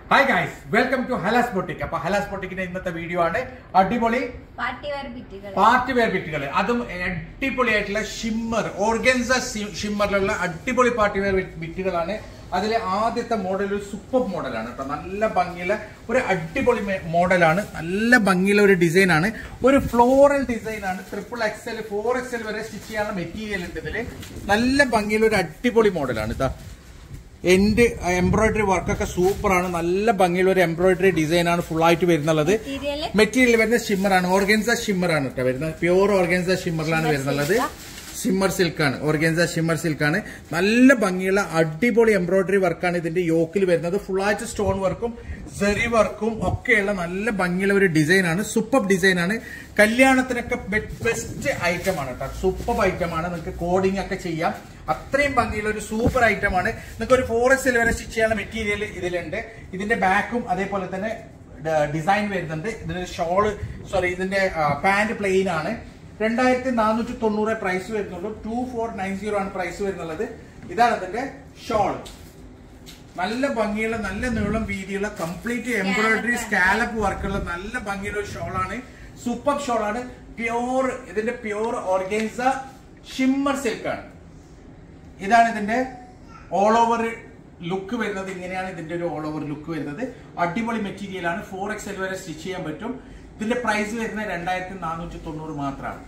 Hi guys welcome to Hala's boutique അപ്പൊ Hala's ബൊട്ടിക്കിന്റെ ഇന്നത്തെ വീഡിയോ ആണ് അടിപൊളി പാർട്ടി വെയർ ബിറ്റുകൾ പാർട്ടി വെയർ ബിറ്റുകൾ അതും അടിപൊളിയായിട്ടുള്ള ഷിമ്മർ ഓർഗൻസ ഷിമ്മറിലുള്ള അടിപൊളി പാർട്ടി വെയർ ബിറ്റുകളാണ് അതിലെ ആദ്യത്തെ മോഡൽ ഒരു സൂപ്പർ മോഡലാണ് കേട്ടോ നല്ല ഭംഗിയുള്ള ഒരു അടിപൊളി മോഡലാണ് നല്ല ഭംഗിയുള്ള ഒരു ഡിസൈൻ ആണ് ഒരു ഫ്ലോറൽ ഡിസൈൻ ആണ് ട്രിപ്പിൾ എക്സൽ ഫോർ എക്സൽ വരെ സ്റ്റിച്ച് ചെയ്യാനുള്ള മെറ്റീരിയൽ ഉണ്ട് ഇതില് നല്ല ഭംഗിയുള്ള ഒരു അടിപൊളി മോഡലാണ് ഇതാ എന്റെ എംബ്രോയിഡറി വർക്കൊക്കെ സൂപ്പറാണ് നല്ല ഭംഗിയുള്ള ഒരു എംബ്രോയിഡറി ഡിസൈൻ ആണ് ഫുൾ ആയിട്ട് വരുന്നുള്ളത് മെറ്റീരിയൽ മെറ്റീരിയൽ വരുന്നത് ഷിമ്മർ ആണ് ഓർഗൻസ ഷിമ്മർ ആണ് കേട്ടോ വരുന്നത് പ്യൂർ ഓർഗൻസ ഷിമ്മറിലാണ് വരുന്നുള്ളത് ഷിമ്മർ സിൽക്കാണ് ഓർഗൻസ ഷിമ്മർ സിൽക്കാണ് നല്ല ഭംഗിയുള്ള അടിപൊളി എംബ്രോയിഡറി വർക്കാണ് ഇതിന്റെ യോക്കിൽ വരുന്നത് ഫുൾ ആയിട്ട് സ്റ്റോൺ വർക്കും സെറി വർക്കും ഒക്കെയുള്ള നല്ല ഭംഗിയുള്ള ഒരു ഡിസൈൻ ആണ് സൂപ്പർ ഡിസൈൻ ആണ് കല്യാണത്തിനൊക്കെ ബെസ്റ്റ് ഐറ്റം ആണ് കേട്ടോ സൂപ്പർ ഐറ്റം ആണ് നിങ്ങൾക്ക് കോഡിംഗ് ഒക്കെ ചെയ്യാം അത്രയും ഭംഗിയുള്ള ഒരു സൂപ്പർ ഐറ്റം ആണ് നിങ്ങൾക്ക് ഒരു ഫോറസ്റ്റിൽ വരെ സ്റ്റിച്ച് ചെയ്യാനുള്ള മെറ്റീരിയൽ ഇതിലുണ്ട് ഇതിന്റെ ബാക്കും അതേപോലെ തന്നെ ഡിസൈൻ വരുന്നുണ്ട് ഇതിന്റെ ഷോള് സോറി ഇതിന്റെ പാന്റ് പ്ലെയിൻ ആണ് രണ്ടായിരത്തി നാനൂറ്റി തൊണ്ണൂറ് പ്രൈസ് വരുന്നുള്ളൂ ടു ഫോർ നയൻ സീറോ ആണ് പ്രൈസ് വരുന്നുള്ളത് ഇതാണ് അതിന്റെ ഷോൾ നല്ല ഭംഗിയുള്ള നല്ല നീളം വീതിയുള്ള കംപ്ലീറ്റ് എംബ്രോയിഡറി സ്കാലപ്പ് വർക്കുള്ള നല്ല ഭംഗിയുള്ള ഒരു ഷോളാണ് സൂപ്പർ ഷോളാണ് പ്യോർ ഇതിന്റെ പ്യോർ ഓർഗൻസ ഷിമ്മർ സിൽക്കാണ് ഇതാണ് ഇതിന്റെ ഓൾ ഓവർ ലുക്ക് വരുന്നത് ഇങ്ങനെയാണ് ഇതിന്റെ ഒരു ഓൾ ഓവർ ലുക്ക് വരുന്നത് അടിപൊളി മെറ്റീരിയൽ ആണ് ഫോർ എക്സ് എൽ വരെ സ്റ്റിച്ച് ചെയ്യാൻ പറ്റും ഇതിന്റെ പ്രൈസ് വരുന്നത് രണ്ടായിരത്തി നാനൂറ്റി തൊണ്ണൂറ് മാത്രമാണ്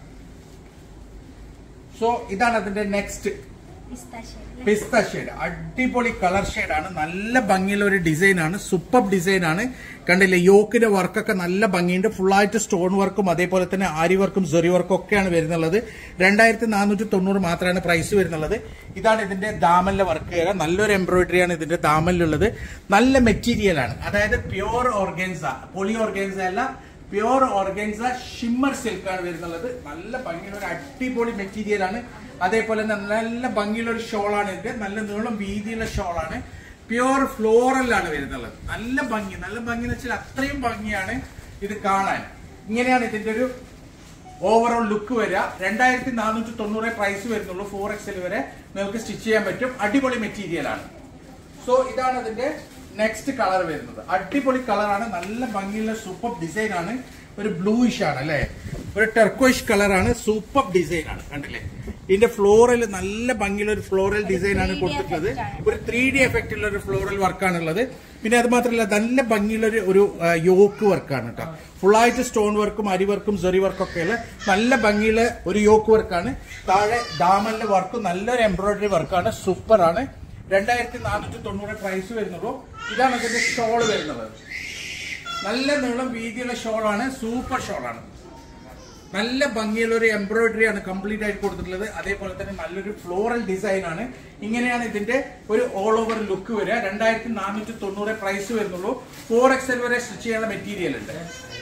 സോ ഇതാണ് അതിന്റെ നെക്സ്റ്റ് പിസ്ത ഷെയ്ഡ് അടിപൊളി കളർ ഷെയ്ഡാണ് നല്ല ഭംഗിയുള്ള ഒരു ഡിസൈൻ ആണ് സൂപ്പർ ഡിസൈൻ ആണ് കണ്ടില്ലേ യോക്കിന്റെ വർക്കൊക്കെ നല്ല ഭംഗിയുണ്ട് ഫുൾ ആയിട്ട് സ്റ്റോൺ വർക്കും അതേപോലെ തന്നെ ആരി വർക്കും സെറി വർക്കും ഒക്കെയാണ് വരുന്നുള്ളത് രണ്ടായിരത്തി നാനൂറ്റി തൊണ്ണൂറ് മാത്രമാണ് പ്രൈസ് വരുന്നുള്ളത് ഇതാണ് ഇതിന്റെ ദാമലിലെ വർക്ക് നല്ലൊരു എംബ്രോയിഡറി ആണ് ഇതിന്റെ ദാമലിലുള്ളത് നല്ല മെറ്റീരിയൽ ആണ് അതായത് പ്യോർ ഓർഗൻസ പൊളി ഓർഗൻസ അല്ല പ്യോർ ഓർഗൻസ ഷിമ്മർ സിൽക്ക് ആണ് വരുന്നുള്ളത് നല്ല ഭംഗിയുള്ള ഒരു അടിപൊളി മെറ്റീരിയൽ ആണ് അതേപോലെ തന്നെ നല്ല ഭംഗിയുള്ള ഒരു ഷോളാണ് ഇതിന്റെ നല്ല നീളം വീതിയുള്ള ഷോളാണ് പ്യോർ ഫ്ലോറലാണ് വരുന്നുള്ളത് നല്ല ഭംഗി നല്ല ഭംഗി എന്ന് വെച്ചാൽ അത്രയും ഭംഗിയാണ് ഇത് കാണാൻ ഇങ്ങനെയാണ് ഇതിന്റെ ഒരു ഓവറോൾ ലുക്ക് വരിക രണ്ടായിരത്തി നാനൂറ്റി തൊണ്ണൂറ് പ്രൈസ് വരുന്നുള്ളൂ ഫോർ എക്സൽ വരെ നിങ്ങൾക്ക് സ്റ്റിച്ച് ചെയ്യാൻ പറ്റും അടിപൊളി മെറ്റീരിയൽ ആണ് സോ ഇതാണ് അതിന്റെ നെക്സ്റ്റ് കളർ വരുന്നത് അടിപൊളി കളറാണ് നല്ല ഭംഗിയുള്ള സൂപ്പർ ഡിസൈൻ ആണ് ഒരു ബ്ലൂയിഷ് ആണ് അല്ലെ ഒരു ടെർക്കോയിഷ് കളറാണ് സൂപ്പർ ഡിസൈൻ ആണ് കണ്ടില്ലേ ഇതിന്റെ ഫ്ലോറൽ നല്ല ഭംഗിയുള്ള ഒരു ഫ്ലോറൽ ഡിസൈൻ ആണ് 3D കൊടുത്തിട്ടുള്ളത് effect ആണ്. ഒരു ത്രീ ഡി എഫക്റ്റ് ഉള്ള ഒരു ഫ്ലോറൽ വർക്കാണ് ഉള്ളത് പിന്നെ അത് മാത്രമല്ല നല്ല ഭംഗിയുള്ള ഒരു ഒരു യോക്ക് വർക്കാണ് കേട്ടോ ഫുൾ ആയിട്ട് സ്റ്റോൺ വർക്കും അരി വർക്കും സെറി വർക്കും ഒക്കെയുള്ള നല്ല ഭംഗിയുള്ള ഒരു യോക്ക് വർക്കാണ് താഴെ ഡാമലിന്റെ വർക്കും നല്ലൊരു എംബ്രോയിഡറി വർക്കാണ് സൂപ്പർ ആണ് രണ്ടായിരത്തി നാനൂറ്റി തൊണ്ണൂറ് പ്രൈസ് വരുന്നുള്ളൂ ഇതാണ് ഇതിന്റെ ഷോൾ വരുന്നത് നല്ല നീളം വീതിയുള്ള ഷോളാണ് സൂപ്പർ ഷോളാണ് നല്ല ഭംഗിയുള്ള ഒരു എംബ്രോയിഡറി ആണ് കംപ്ലീറ്റ് ആയിട്ട് കൊടുത്തിട്ടുള്ളത് അതേപോലെ തന്നെ നല്ലൊരു ഫ്ലോറൽ ഡിസൈൻ ആണ് ഇങ്ങനെയാണ് ഇതിന്റെ ഒരു ഓൾ ഓവർ ലുക്ക് വരിക രണ്ടായിരത്തി നാനൂറ്റി തൊണ്ണൂറ് പ്രൈസ് വരുന്നുള്ളൂ ഫോർ എക്സൽ വരെ സ്റ്റിച്ച് ചെയ്യാനുള്ള മെറ്റീരിയൽ ഉണ്ട്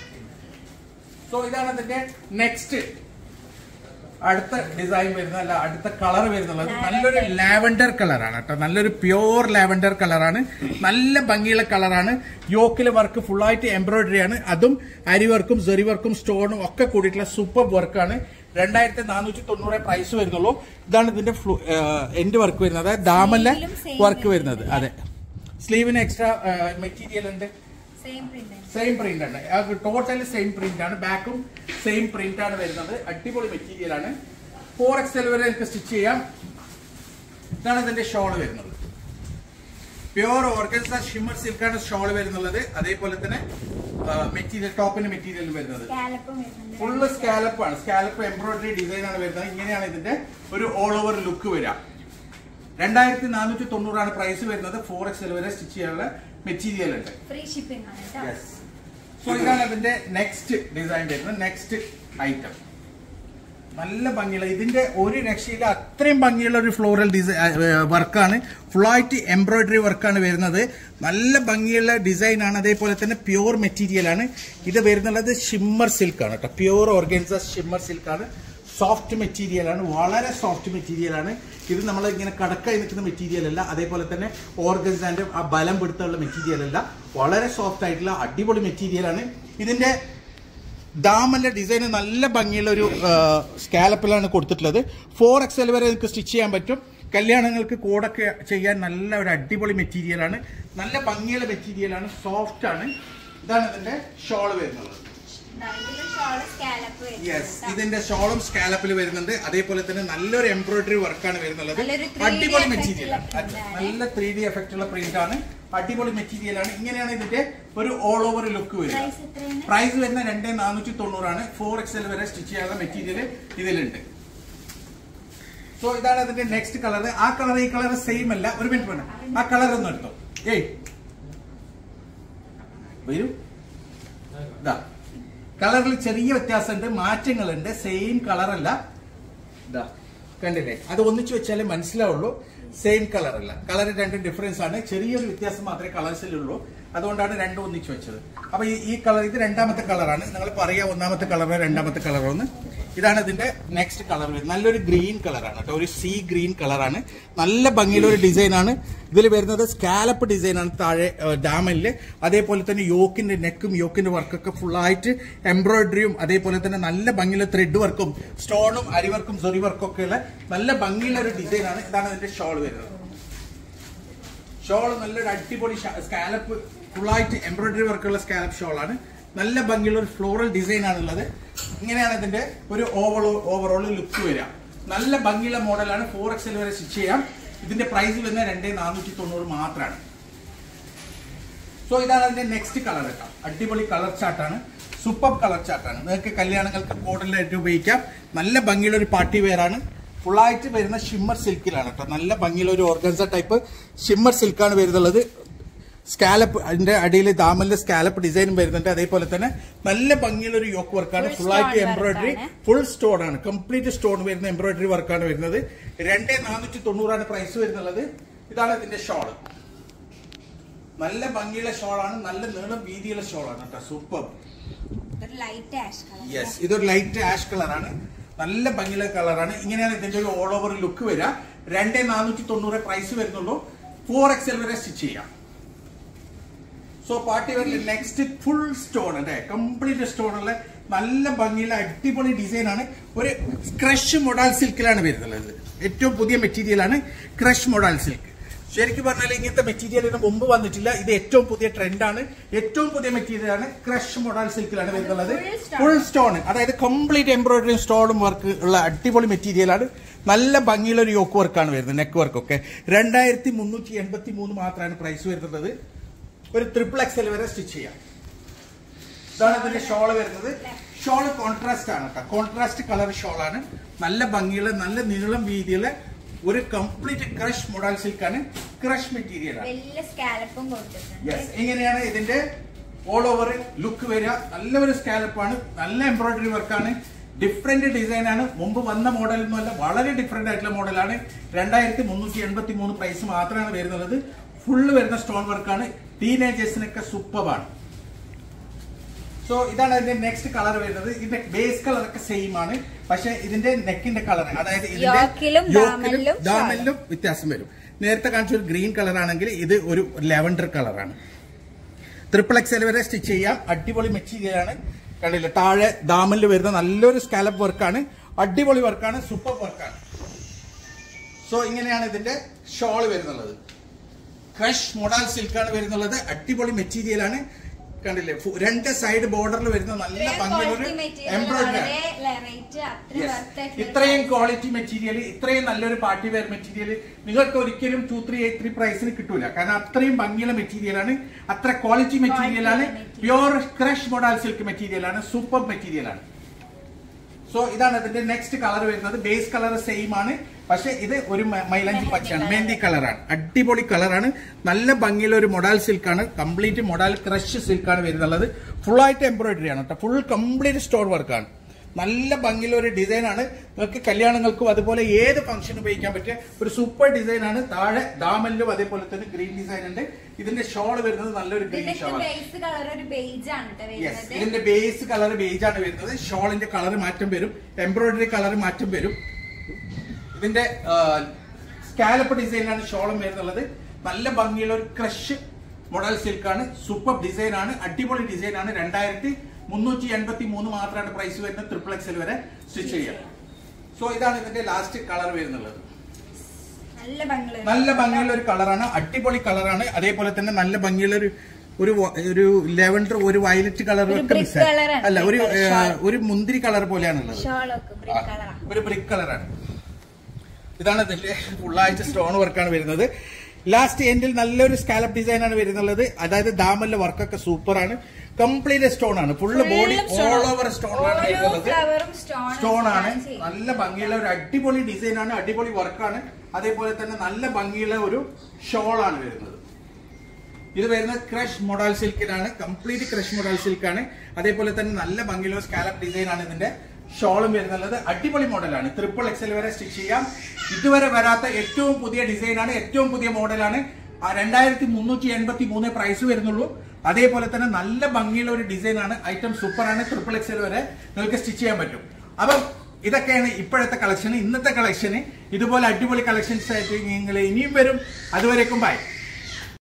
സോ ഇതാണ് അതിന്റെ നെക്സ്റ്റ് അടുത്ത ഡിസൈൻ വരുന്ന അല്ല അടുത്ത കളർ വരുന്നുള്ളത് നല്ലൊരു ലാവൻഡർ കളറാണ് കേട്ടോ നല്ലൊരു പ്യോർ ലാവൻഡർ കളറാണ് നല്ല ഭംഗിയുള്ള കളറാണ് യോക്കിലെ വർക്ക് ഫുള്ളായിട്ട് എംബ്രോയിഡറി ആണ് അതും അരി വർക്കും സെറി വർക്കും സ്റ്റോണും ഒക്കെ കൂടിയിട്ടുള്ള സൂപ്പർ വർക്കാണ് രണ്ടായിരത്തി നാനൂറ്റി തൊണ്ണൂറ് പ്രൈസ് വരുന്നുള്ളൂ ഇതാണ് ഇതിന്റെ എൻഡ് വർക്ക് വരുന്നത് അതായത് ദാമല്ല സ്ലീവിലും same വർക്ക് വരുന്നത് അതെ സ്ലീവിന് എക്സ്ട്രാ മെറ്റീരിയൽ ഉണ്ട് സെയിം പ്രിന്റ് സെയിം പ്രിന്റ് ആണ് ടോട്ടൽ സെയിം പ്രിന്റ് ആണ് ബാക്കും സെയിം പ്രിന്റ് ആണ് വരുന്നത് അടിപൊളി മെറ്റീരിയൽ ആണ് ഫോർ എക്സ് എൽ വരെ നിങ്ങൾക്ക് സ്റ്റിച്ച് ചെയ്യാം ഇതാണ് ഇതിന്റെ ഷോൾ വരുന്നത് പ്യോർ ഓർഗൻസ ഷിമ്മർ സിൽക്കാണ് ഷോൾ വരുന്നുള്ളത് അതേപോലെ തന്നെ മെറ്റീരിയൽ ടോപ്പിന് മെറ്റീരിയൽ വരുന്നത് സ്കാലപ്പും വരുന്നുണ്ട് ഫുള്ള് സ്കാലപ്പ് ആണ് സ്കാലപ്പ് എംബ്രോയിഡറി ഡിസൈൻ ആണ് വരുന്നത് ഇങ്ങനെയാണ് ഇതിന്റെ ഒരു ഓൾ ഓവർ ലുക്ക് വരിക രണ്ടായിരത്തി നാനൂറ്റി തൊണ്ണൂറാണ് പ്രൈസ് വരുന്നത് ഫോർ എക്സ് എൽ വരെ സ്റ്റിച്ച് ചെയ്യാനുള്ള മെറ്റീരിയൽ ഉണ്ട് ഫ്രീ ഷിപ്പിംഗ് ആണ് കേട്ടോ സോ ഇതാണ് അതിന്റെ നെക്സ്റ്റ് ഡിസൈൻ വരുന്നത് നെക്സ്റ്റ് ഐറ്റം നല്ല ഭംഗിയുള്ള ഇതിന്റെ ഒരു രക്ഷയില്ല അത്രയും ഭംഗിയുള്ള ഒരു ഫ്ലോറൽ ഡിസൈൻ വർക്കാണ് ഫുള്ളായിട്ട് എംബ്രോയിഡറി വർക്കാണ് വരുന്നത് നല്ല ഭംഗിയുള്ള ഡിസൈൻ ആണ് അതേപോലെ തന്നെ പ്യൂർ മെറ്റീരിയൽ ആണ് ഇത് വരുന്നുള്ളത് ഷിമ്മർ സിൽക്ക് ആണ് കേട്ടോ പ്യൂർ ഓർഗൻസ ഷിമ്മർ സിൽക്ക് ആണ് സോഫ്റ്റ് മെറ്റീരിയൽ ആണ് വളരെ സോഫ്റ്റ് മെറ്റീരിയൽ ആണ് ഇത് നമ്മൾ ഇങ്ങനെ കടക്കായി നിൽക്കുന്ന മെറ്റീരിയൽ അല്ല അതേപോലെ തന്നെ ഓർഗൻസാന്റെ ആ ബലം പിടുത്തമുള്ള മെറ്റീരിയൽ അല്ല വളരെ സോഫ്റ്റ് ആയിട്ടുള്ള അടിപൊളി മെറ്റീരിയൽ ആണ് ഇതിന്റെ ദാമന്റെ ഡിസൈൻ നല്ല ഭംഗിയുള്ള ഒരു സ്കാലപ്പിലാണ് കൊടുത്തിട്ടുള്ളത് ഫോർ എക്സ് എൽ വരെ നിങ്ങൾക്ക് സ്റ്റിച്ച് ചെയ്യാൻ പറ്റും കല്യാണങ്ങൾക്ക് കോഡൊക്കെ ചെയ്യാൻ നല്ല ഒരു അടിപൊളി മെറ്റീരിയലാണ് നല്ല ഭംഗിയുള്ള മെറ്റീരിയലാണ് സോഫ്റ്റ് ആണ് ഇതാണ് ഇതിന്റെ ഷോൾ വരുന്നത് ഷോള് സ്കാലപ്പ് യെസ് ഇതിന്റെ ഷോളും സ്കാലപ്പിൽ വരുന്നുണ്ട് അതേപോലെ തന്നെ നല്ലൊരു എംബ്രോയിഡറി വർക്കാണ് വരുന്നത് നല്ലൊരു 3D അടിപൊളി effect മെറ്റീരിയൽ ഉള്ള print ആണ്. നല്ല ത്രീ ഡി എഫക്റ്റ് ഉള്ള പ്രിന്റ് ആണ് അടിപൊളി മെറ്റീരിയൽ ആണ് ഇങ്ങനെയാണ് ഇതിന്റെ ഒരു ഓൾ ഓവർ ലുക്ക് വരിക പ്രൈസ് എത്രയാണ് പ്രൈസ് വരുന്ന രണ്ടേ നാനൂറ്റി തൊണ്ണൂറാണ് ഫോർ എക്സൽ വരെ സ്റ്റിച്ച് ചെയ്യാനുള്ള മെറ്റീരിയൽ ഇതിലുണ്ട് സോ ഇതാണ് അതിന്റെ നെക്സ്റ്റ് കളർ ആ കളർ ഈ കളർ സെയിം അല്ല ഒരു മിനിറ്റ് വേണം ആ കളർ ഒന്ന് എടുത്തോ ഏയ് വരൂ ഇതാ കളറിൽ ചെറിയ വ്യത്യാസമുണ്ട് മാറ്റങ്ങളുണ്ട് സെയിം കളറല്ല ഇതാ കണ്ടില്ലേ അത് ഒന്നിച്ചു വെച്ചാലേ മനസ്സിലാവുള്ളൂ സെയിം കളർ അല്ല കളർ രണ്ടും ഡിഫറൻസ് ആണ് ചെറിയൊരു വ്യത്യാസം മാത്രമേ കളേഴ്സിലുള്ളൂ അതുകൊണ്ടാണ് രണ്ടും ഒന്നിച്ചു വെച്ചത് അപ്പൊ ഈ- ഈ കളർ ഇത് രണ്ടാമത്തെ കളറാണ് നിങ്ങൾ പറയാ ഒന്നാമത്തെ കളറോ രണ്ടാമത്തെ കളറോ എന്ന് ഇതാണ് ഇതിന്റെ നെക്സ്റ്റ് കളർ വരുന്നത് നല്ലൊരു ഗ്രീൻ കളറാണ് കേട്ടോ ഒരു സീ ഗ്രീൻ കളറാണ് നല്ല ഭംഗിയുള്ള ഒരു ഡിസൈൻ ആണ് ഇതിൽ വരുന്നത് സ്കാലപ്പ് ഡിസൈൻ ആണ് താഴെ ഡാമലില് അതേപോലെ തന്നെ യോക്കിന്റെ നെക്കും യോക്കിന്റെ വർക്കൊക്കെ ഫുൾ ആയിട്ട് എംബ്രോയിഡറിയും അതേപോലെ തന്നെ നല്ല ഭംഗിയുള്ള ത്രെഡ് വർക്കും സ്റ്റോണും അരി വർക്കും സൊറി വർക്കും ഒക്കെ ഉള്ള നല്ല ഭംഗിയുള്ള ഒരു ഡിസൈൻ ആണ് ഇതാണ് ഇതിന്റെ ഷോൾ വരുന്നത് ഷോൾ നല്ലൊരു അടിപൊളി സ്കാലപ്പ് ഫുള്ളായിട്ട് എംബ്രോയിഡറി വർക്കുള്ള സ്കാലപ്പ് ഷോളാണ് നല്ല ഭംഗിയുള്ള ഒരു ഫ്ലോറൽ ഡിസൈൻ ആണുള്ളത് ഇങ്ങനെയാണ് ഇതിന്റെ ഒരു ഓവർ ഓവറോൾ ലുക്ക് വരിക നല്ല ഭംഗിയുള്ള മോഡലാണ് ഫോർ എക്സൽ വരെ സ്റ്റിച്ച് ചെയ്യാം ഇതിന്റെ പ്രൈസ് വരുന്നത് രണ്ടേ നാനൂറ്റി തൊണ്ണൂറ് മാത്രമാണ് സോ ഇതാണ് അതിന്റെ നെക്സ്റ്റ് കളർ കേട്ടോ അടിപൊളി കളർ ചാർട്ടാണ് സൂപ്പർ കളർ ചാർട്ടാണ് നിങ്ങൾക്ക് കല്യാണങ്ങൾക്ക് മോഡലായിട്ട് ഉപയോഗിക്കാം നല്ല ഭംഗിയുള്ള ഒരു പാർട്ടി വെയർ ആണ് ഫുള്ളായിട്ട് വരുന്ന ഷിമ്മർ സിൽക്കിലാണ് കേട്ടോ നല്ല ഭംഗിയുള്ള ഒരു ഓർഗൻസ ടൈപ്പ് ഷിമ്മർ സിൽക്കാണ് വരുന്നുള്ളത് സ്കാലപ്പ് അതിന്റെ അടിയിൽ ദാമലിന്റെ സ്കാലപ്പ് ഡിസൈനും വരുന്നുണ്ട് അതേപോലെ തന്നെ നല്ല ഭംഗിയുള്ള ഒരു യോക്ക് വർക്കാണ് Full ഫുൾ ആയിട്ട് stone എംബ്രോയിഡറി work ആണ്. ഫുൾ സ്റ്റോൺ ആണ് കംപ്ലീറ്റ് സ്റ്റോൺ വരുന്ന എംബ്രോയിഡറി വർക്കാണ് വരുന്നത് രണ്ടേ നാനൂറ്റി തൊണ്ണൂറാണ് പ്രൈസ് വരുന്നുള്ളത് ഇതാണ് ഇതിന്റെ ഷോള് നല്ല ഭംഗിയുള്ള ഷോളാണ് നല്ല നീളം വീതിയുള്ള ഷോളാണ് കേട്ടോ സൂപ്പർ ഒരു ലൈറ്റ് ആഷ് കളർ യെസ് ഇതൊരു ലൈറ്റ് ആഷ് കളറാണ് നല്ല ഭംഗിയുള്ള കളറാണ് ഇങ്ങനെയാണ് ഇതിന്റെ ഒരു ഓൾ ഓവർ ലുക്ക് വരിക രണ്ടേ നാനൂറ്റി തൊണ്ണൂറ് പ്രൈസ് വരുന്നുള്ളൂ ഫോർ എക്സൽ വരെ സ്റ്റിച്ച് ചെയ്യാം സോ പാർട്ടി വെയറിൽ നെക്സ്റ്റ് ഫുൾ സ്റ്റോൺ അല്ലേ കംപ്ലീറ്റ് സ്റ്റോൺ ഉള്ള നല്ല ഭംഗിയുള്ള അടിപൊളി ഡിസൈൻ ആണ് ഒരു ക്രഷ് മൊഡാൽ സിൽക്കിലാണ് വരുന്നത് ഏറ്റവും പുതിയ മെറ്റീരിയൽ ആണ് ക്രഷ് മൊഡാൽ സിൽക്ക് ശരിക്കും പറഞ്ഞാൽ ഇങ്ങനത്തെ മെറ്റീരിയൽ ഇതിന് മുമ്പ് വന്നിട്ടില്ല ഇത് ഏറ്റവും പുതിയ ട്രെൻഡാണ് ഏറ്റവും പുതിയ മെറ്റീരിയൽ ആണ് ക്രഷ് മൊഡാൽ സിൽക്കിലാണ് വരുന്നത് full stone. ഫുൾ സ്റ്റോൺ അതായത് കംപ്ലീറ്റ് എംബ്രോയിഡറിയും സ്റ്റോണും വർക്ക് ഉള്ള അടിപൊളി മെറ്റീരിയൽ ആണ് നല്ല ഭംഗിയുള്ള ഒരു യോക്ക് വർക്കാണ് വരുന്നത് നെക്ക് വർക്കൊക്കെ രണ്ടായിരത്തി മുന്നൂറ്റി എൺപത്തി മൂന്ന് മാത്രമാണ് പ്രൈസ് വരുന്നത് ഒരു ട്രിപ്പിൾ എക്സൽ വരെ സ്റ്റിച്ച് ചെയ്യാം ഇതാണ് ഇതിന്റെ ഷോള് വരുന്നത് ഷോള് കോൺട്രാസ്റ്റ് ആണ് കേട്ടോ കോൺട്രാസ്റ്റ് കളർ ഷോളാണ് നല്ല ഭംഗിയുള്ള നല്ല നീളം വീതിയുള്ള ഒരു കംപ്ലീറ്റ് ക്രഷ് മോഡൽ സിൽക്കാണ് ക്രഷ് മെറ്റീരിയൽ ആണ് വലിയ സ്കാലപ്പും കൊടുത്തിട്ടുണ്ട് യെസ് ഇങ്ങനെയാണ് ഇതിന്റെ ഓൾ ഓവർ ലുക്ക് വരിക നല്ലൊരു സ്കാലപ്പാണ് നല്ല എംബ്രോയിഡറി വർക്കാണ് ഡിഫറെന്റ് ഡിസൈൻ ആണ് മുമ്പ് വന്ന മോഡൽ ഒന്നുമല്ല വളരെ ഡിഫറെന്റ് ആയിട്ടുള്ള മോഡലാണ് രണ്ടായിരത്തി മുന്നൂറ്റി എൺപത്തി മൂന്ന് പ്രൈസ് മാത്രമാണ് വരുന്നത് ഫുള്ള് വരുന്ന സ്റ്റോൺ വർക്കാണ് ടീനേജേഴ്സിനൊക്കെ സൂപ്പറാണ് സോ ഇതാണ് ഇതിന്റെ നെക്സ്റ്റ് കളർ വരുന്നത് ഇതിന്റെ ബേസ് കളർ ഒക്കെ സെയിം ആണ് പക്ഷെ ഇതിന്റെ നെക്കിന്റെ കളർ അതായത് ഇതിന്റെ യോക്കിലും ദാമനിലും ദാമനിലും വ്യത്യാസം വരും നേരത്തെ കാണിച്ച ഒരു ഗ്രീൻ കളർ ആണെങ്കിൽ ഇത് ഒരു ലെവൻഡർ കളറാണ് ട്രിപ്പിൾ എക്സൽ വരെ സ്റ്റിച്ച് ചെയ്യാം അടിപൊളി മെറ്റീരിയൽ ആണ് കണ്ടില്ല താഴെ ദാമനിൽ വരുന്ന നല്ലൊരു സ്കാലപ്പ് വർക്കാണ് അടിപൊളി വർക്കാണ് സൂപ്പർ വർക്കാണ് സോ ഇങ്ങനെയാണ് ഇതിന്റെ ഷോൾ വരുന്നുള്ളത് ക്രഷ് മൊഡാൽ സിൽക്കാണ് വരുന്നുള്ളത് അടിപൊളി മെറ്റീരിയൽ ആണ് കണ്ടില്ലേ ഫു- രണ്ട് സൈഡ് ബോർഡറിൽ വരുന്ന നല്ല ഭംഗിയുള്ള എംബ്രോയിഡറി ഇത്രയും ക്വാളിറ്റി മെറ്റീരിയൽ ഇത്രയും നല്ലൊരു പാർട്ടി വെയർ മെറ്റീരിയൽ നിങ്ങൾക്ക് ഒരിക്കലും ടു ത്രീ എയ്റ്റ് ത്രീ പ്രൈസിന് കിട്ടൂല കാരണം അത്രയും ഭംഗിയുള്ള മെറ്റീരിയൽ ആണ് അത്ര ക്വാളിറ്റി മെറ്റീരിയൽ ആണ് pure crush modal silk material ആണ് സൂപ്പർ മെറ്റീരിയൽ ആണ് സോ ഇതാണ് ഇതിന്റെ നെക്സ്റ്റ് കളർ വരുന്നത് ബേസ് കളർ സെയിം ആണ് പക്ഷെ ഇത് ഒരു മ- മൈലാഞ്ചി പച്ചയാണ് മെഹന്തി കളറാണ് അടിപൊളി കളറാണ് നല്ല ഭംഗിയുള്ള ഒരു മൊഡാൽ സിൽക്കാണ് കംപ്ലീറ്റ് മൊഡാൽ ക്രഷ് സിൽക്കാണ് വരുന്നുള്ളത് ഫുൾ ആയിട്ട് എംബ്രോയിഡറി ആണ് കേട്ടോ ഫുൾ കംപ്ലീറ്റ് സ്റ്റോർ വർക്കാണ് നല്ല ഭംഗിയുള്ള ഒരു ഡിസൈൻ ആണ് നിങ്ങൾക്ക് കല്യാണങ്ങൾക്കും അതുപോലെ ഏത് ഫംഗ്ഷൻ ഉപയോഗിക്കാൻ പറ്റിയ ഒരു സൂപ്പർ ഡിസൈൻ ആണ് താഴെ ദാമലിലും അതേപോലെ തന്നെ ഗ്രീൻ ഡിസൈൻ ഉണ്ട് ഇതിന്റെ ഷോൾ വരുന്നത് നല്ലൊരു ഗ്രീൻ ഇതിന്റെ ഷോളാണ് ബേസ് കളർ ഒരു ബേജ് ആണ് കേട്ടോ യെസ് വരുന്നത് ഇതിന്റെ ബേസ് കളർ ബേജ് ആണ് വരുന്നത് ഷോളിന്റെ കളർ മാറ്റം വരും എംബ്രോയിഡറി കളർ മാറ്റം വരും ഇതിന്റെ സ്കാലപ്പ് ഡിസൈനാണ് ഷോളും വരുന്നുള്ളത് നല്ല ഭംഗിയുള്ള ഒരു ക്രഷ് മോഡൽ സിൽക്കാണ് സൂപ്പർ ഡിസൈൻ ആണ് അടിപൊളി ഡിസൈൻ ആണ് രണ്ടായിരത്തി മുന്നൂറ്റി എൺപത്തി മൂന്ന് മാത്രമാണ് പ്രൈസ് വരുന്നത് ട്രിപ്പിൾ എക്സൽ വരെ സ്റ്റിച്ച് ചെയ്യാം സോ ഇതാണ് ഇതിന്റെ ലാസ്റ്റ് കളർ വരുന്നുള്ളത് നല്ല ഭംഗിയുള്ള നല്ല ഭംഗിയുള്ള ഒരു കളറാണ് അടിപൊളി കളറാണ് അതേപോലെ തന്നെ നല്ല ഭംഗിയുള്ള ഒരു ഒരു വ- ഒരു ലെവൻഡർ ഒരു വയലറ്റ് കളർ ഒരു ഒക്കെ brick മിക്സ് colour ആണ്. അല്ല ഒരു brick ഏ, colour. ഒരു മുന്തിരി കളർ പോലെയാണുള്ളത് ഷോളൊക്കെ ബ്രിക്ക് കളറാ ഒരു ബ്രിക്ക് കളറാണ് ഇതാണ് ഇതിന്റെ ഫുള്ളായിട്ട് സ്റ്റോൺ വർക്കാണ് വരുന്നത് ലാസ്റ്റ് എൻഡിൽ നല്ലൊരു സ്കാലപ്പ് ഡിസൈൻ ആണ് വരുന്നുള്ളത് അതായത് ദാമല്ല വർക്കൊക്കെ സൂപ്പർ ആണ് കംപ്ലീറ്റ് സ്റ്റോൺ ആണ് full body all over stone ആണ് ഓരോ വരുന്നത് ഫ്ലവറും സ്റ്റോൺ സ്റ്റോൺ ആണ് നല്ല ഭംഗിയുള്ള ഒരു അടിപൊളി ഡിസൈൻ ആണ് അടിപൊളി വർക്കാണ് അതേപോലെ തന്നെ നല്ല ഭംഗിയുള്ള ഒരു ഷോൾ ആണ് വരുന്നത് ഇത് വരുന്നത് ക്രഷ് മൊഡാൽ സിൽക്കിനാണ് കംപ്ലീറ്റ് ക്രഷ് മൊഡാൽ സിൽക്കാണ് അതേപോലെ തന്നെ നല്ല ഭംഗിയുള്ള സ്കാലപ്പ് ഡിസൈൻ ആണ് ഇതിന്റെ ഷോളും വരുന്നുള്ളത് അടിപൊളി മോഡലാണ് ട്രിപ്പിൾ എക്സൽ വരെ സ്റ്റിച്ച് ചെയ്യാം ഇതുവരെ വരാത്ത ഏറ്റവും പുതിയ ഡിസൈൻ ആണ് ഏറ്റവും പുതിയ മോഡലാണ് രണ്ടായിരത്തി മുന്നൂറ്റി എൺപത്തി മൂന്ന് പ്രൈസ് വരുന്നുള്ളൂ അതേപോലെ തന്നെ നല്ല ഭംഗിയുള്ള ഒരു ഡിസൈൻ ആണ് ഐറ്റം സൂപ്പർ ആണ് ട്രിപ്പിൾ എക്സൽ വരെ നിങ്ങൾക്ക് സ്റ്റിച്ച് ചെയ്യാൻ പറ്റും അപ്പം ഇതൊക്കെയാണ് ഇപ്പോഴത്തെ കളക്ഷൻ ഇന്നത്തെ കളക്ഷന് ഇതുപോലെ അടിപൊളി കളക്ഷൻസ് ആയിട്ട് നിങ്ങൾ ഇനിയും വരും അതുവരേക്കും ബൈ